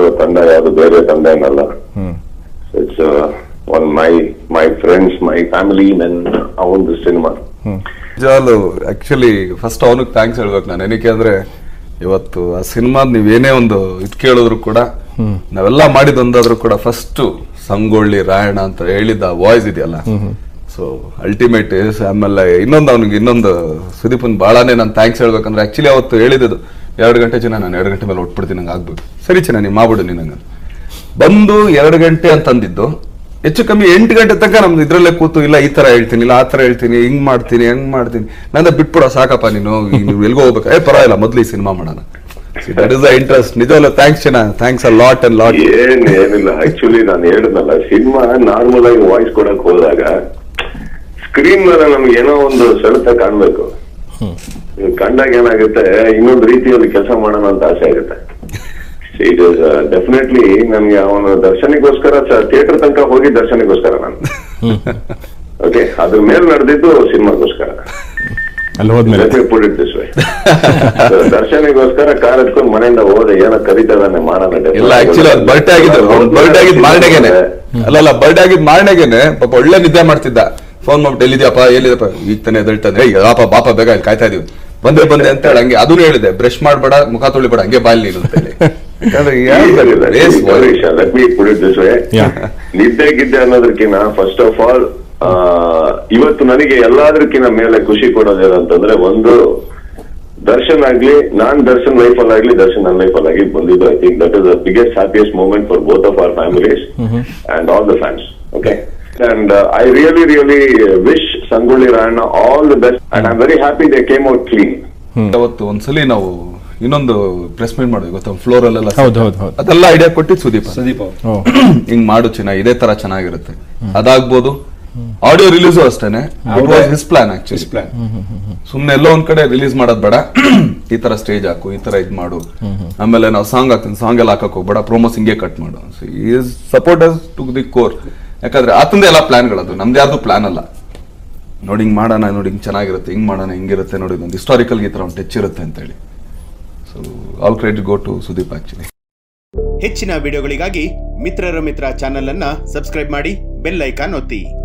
ಮಾಡಿರೋ ತಂಡ ಯಾವುದು ಬೇರೆ ತಂಡ ಏನಲ್ಲ it's one my my friends my family men ಆ ಒಂದು ಸಿನಿಮಾ ನಿಜವಾಗ್ಲು ಆಕ್ಚುಲಿ ಫಸ್ಟ್ ಅವನಿಗೆ ಥ್ಯಾಂಕ್ಸ್ ಹೇಳ್ಬೇಕು ನಾನು ಏನಕ್ಕೆ ಅಂದ್ರೆ ಇವತ್ತು ಆ ಸಿನಿಮಾದ ನೀವೇನೇ ಒಂದು ಇದು ಕೇಳಿದ್ರು ಕೂಡ ನಾವೆಲ್ಲ ಮಾಡಿದೊಂದಾದ್ರೂ ಕೂಡ ಫಸ್ಟ್ ಸಂಗೊಳ್ಳಿ ರಾಯಣ ಅಂತ ಹೇಳಿದ ವಾಯ್ಸ್ ಇದೆಯಲ್ಲ ಸೊ ಅಲ್ಟಿಮೇಟ್ ಆಮೇಲೆ ಇನ್ನೊಂದು ಅವನಿಗೆ ಇನ್ನೊಂದು ಸುದೀಪನ್ ಭಾಳನೇ ನಾನು ಥ್ಯಾಂಕ್ಸ್ ಹೇಳ್ಬೇಕಂದ್ರೆ ಆಕ್ಚುಲಿ ಅವತ್ತು ಹೇಳಿದ್ದು ಎರಡು ಗಂಟೆ ಜನ ನಾನು ಎರಡು ಗಂಟೆ ಮೇಲೆ ಒಟ್ಬಿಡ್ತೀನಿ ನಂಗೆ ಆಗ್ಬೇಕು ಸರಿ ಚೆನ್ನ ನೀ ಮಾಡ್ಬಿಡು ನೀನು ಬಂದು ಎರಡು ಗಂಟೆ ಅಂತಂದಿದ್ದು ಹೆಚ್ಚು ಕಮ್ಮಿ ಎಂಟು ಗಂಟೆ ತನಕ ನಮ್ದು ಇದ್ರಲ್ಲೇ ಕೂತು ಇಲ್ಲ ಈ ತರ ಹೇಳ್ತೀನಿ ಇಲ್ಲ ಆ ತರ ಹೇಳ್ತೀನಿ ಹಿಂಗ್ ಮಾಡ್ತೀನಿ ಹಂಗ್ ಮಾಡ್ತೀನಿ ನಂದ ಬಿಟ್ಬಿಡೋ ಸಾಕಪ್ಪ ನೀನು ಈಗ ನೀವು ಎಲ್ಗೋ ಹೋಗ್ಬೇಕು ಏ ಪರವಾಗಿಲ್ಲ ಮೊದ್ಲು ಈ ಸಿನಿಮಾ ಮಾಡೋಣ ದಟ್ ಇಸ್ ದ ಇಂಟ್ರೆಸ್ಟ್ ನಿಜವಲ್ಲ ಥ್ಯಾಂಕ್ಸ್ ಚೆನ್ನ thanks a lot and lot ಏನ್ ಏನಿಲ್ಲ ಆಕ್ಚುಲಿ ನಾನು ಹೇಳಿದ್ನಲ್ಲ ಸಿನಿಮಾ ನಾರ್ಮಲ್ ಆಗಿ ವಾಯ್ಸ್ ಕೊಡಕ್ ಹೋದಾಗ ಸ್ಕ್ರೀನ್ ಮೇಲೆ ನಮ್ಗೆ ಏನೋ ಒಂದು ಸೆಳೆತ ಕಾಣ್ಬೇಕು ಇದ್ ಕಂಡಾಗ ಏನಾಗುತ್ತೆ ಇನ್ನೊಂದು ರೀತಿಯಲ್ಲಿ ಕೆಲಸ ಮಾಡೋಣ ಅಂತ ಆಸೆ ಆಗುತ್ತೆ ಇಟ್ ಇಸ್ ಡೆಫಿನೆಟ್ಲಿ ನಮ್ಗೆ ಅವನ ದರ್ಶನಿಗೋಸ್ಕರ ಥಿಯೇಟರ್ ತನಕ ಹೋಗಿ ದರ್ಶನಿಗೋಸ್ಕರ ನಾನು ಓಕೆ ಅದ್ರ ಮೇಲೆ ನಡೆದಿದ್ದು ಸಿನಿಮಾಗೋಸ್ಕರ ಅಲ್ಲಿ ಹೋದ್ಮೇಲೆ Let me put it this way. So, ದರ್ಶನಿಗೋಸ್ಕರ ಕಾರ್ ಎತ್ಕೊಂಡು ಮನೆಯಿಂದ ಹೋದೆ ಏನೋ ಕರೀತದಾನೆ ಮಾಡೋಣ ಇಲ್ಲ ಆಕ್ಚುಲಿ ಅದು ಬರ್ಡೇ ಆಗಿದ್ದು ಬರ್ಡೇ ಆಗಿದ್ ಮಾರನೆಗೆನೆ ಅಲ್ಲ ಅಲ್ಲ ಬರ್ಡೇ ಆಗಿದ್ ಮಾರನೆಗೆನೆ ಪಾಪ ಒಳ್ಳೆ ನಿದ್ದೆ ಮಾಡ್ತಿದ್ದ ಫೋನ್ ಮಾಡ್ಬಿಟ್ಟು ಎಲ್ಲಿದ್ಯಪ್ಪ ಎಲ್ಲಿದಪ್ಪ ಈಗ ತಾನೇ ಎದ್ದೇಳ್ತಾನೆ ಏಯ್ ಬಾಪ ಬಾಪ ಬೇಗ ಇಲ್ಲಿ ಕಾಯ್ತಾ ಇದೀವಿ ಬಂದೆ ಬಂದೆ ಅಂತ ಹೇಳಿ ಹಂಗೆ ಅದನ್ನು ಹೇಳಿದೆ ಬ್ರಷ್ ಮಾಡ್ಬೇಡ ಮುಖ ತೊಳಿಬೇಡ ಹಂಗೆ ಬಾಯಲ್ಲಿ ನೀನು ಅಂತ ಹೇಳಿ ಯಾಕಂದ್ರೆ ಯಾರು race voice. Let me put it this way Yeah. ನಿದ್ದೆ ಗಿದ್ದೆ ಅನ್ನೋದಕ್ಕಿಂತ ಫಸ್ಟ್ ಆಫ್ ಆಲ್ ಇವತ್ತು ನನಗೆ ಎಲ್ಲಾದ್ರಕ್ಕಿಂತ ಮೇಲೆ ಖುಷಿ ಕೊಡೋದೇನಂತಂದ್ರೆ ಒಂದು ದರ್ಶನ್ ಆಗ್ಲಿ ನಾನ್ ದರ್ಶನ್ ಲೈಫ್ ಅಲ್ಲಿ ಆಗ್ಲಿ ದರ್ಶನ್ ನನ್ನ ಲೈಫ್ ಅಲ್ಲಿ ಆಗಿ ಬಂದಿದ್ದು I think that is the biggest happiest moment for both of our families and all the fans okay and I really really wish Sangolli Rayanna all the best and I am very happy they came out clean ಅವತ್ತು ಒಂದ್ಸಲಿ ನಾವು ಇನ್ನೊಂದು press meet ಮಾಡಿದ್ವಿ ಗೊತ್ತಾ floor ಅಲ್ಲೆಲ್ಲ ಹೌದು, ಹೌದು, ಹೌದು. ಅದೆಲ್ಲ ಐಡಿಯಾ ಕೊಟ್ಟಿದ್ದು ಸುದೀಪ್ ಸುದೀಪ್ ಓ ಹಿಂಗ್ ಮಾಡು ಚೆನ್ನಾಗಿ ಇದೇ ತರ ಚೆನ್ನಾಗಿರುತ್ತೆ ಅದಾಗ್ಬೋದು ಆಡಿಯೋ ರಿಲೀಸು ಅಷ್ಟೇನೆ ಹಿಸ್ ಪ್ಲಾನ್ ಆಕ್ಚುಲಿ ಪ್ಲಾನ್ ಸುಮ್ನೆ ಎಲ್ಲೋ ಒಂದ್ ಕಡೆ ರಿಲೀಸ್ ಮಾಡೋದ್ ಬೇಡ ಈ ತರ ಸ್ಟೇಜ್ ಹಾಕು ಈ ತರ ಇದ್ ಮಾಡು ಆಮೇಲೆ ನಾವು ಸಾಂಗ್ ಹಾಕ್ತೀನಿ ಸಾಂಗ್ ಎಲ್ಲ ಹಾಕಕ್ ಹೋಗ್ಬೇಡ ಪ್ರೋಮೋಸ್ ಹಿಂಗೆ ಕಟ್ ಮಾಡು is supporters to the core ಯಾಕಂದ್ರೆ ಆತಂದೆ ಎಲ್ಲ ಪ್ಲಾನ್ಗಳದು ನಮ್ದು ಯಾರ್ದು ಪ್ಲಾನ್ ಅಲ್ಲ ನೋಡಿ ಹಿಂಗ್ ಮಾಡೋಣ ನೋಡಿ ಹಿಂಗ್ ಚೆನ್ನಾಗಿರುತ್ತೆ ಹಿಂಗ್ ಮಾಡೋಣ ಹಿಂಗಿರುತ್ತೆ ನೋಡಿ ಒಂದು ಹಿಸ್ಟಾರಿಕಲ್ ಈ ತರ ಒಂದು ಟಚ್ ಇರುತ್ತೆ ಅಂತ ಹೇಳಿ so all credit go to Sudeep actually ಹೆಚ್ಚಿನ ವಿಡಿಯೋಗಳಿಗಾಗಿ ಮಿತ್ರರ ಮಿತ್ರ ಚಾನೆಲ್ ಅನ್ನ ಸಬ್ಸ್ಕ್ರೈಬ್ ಮಾಡಿ ಬೆಲ್ ಐಕಾನ್ ಒತ್ತಿ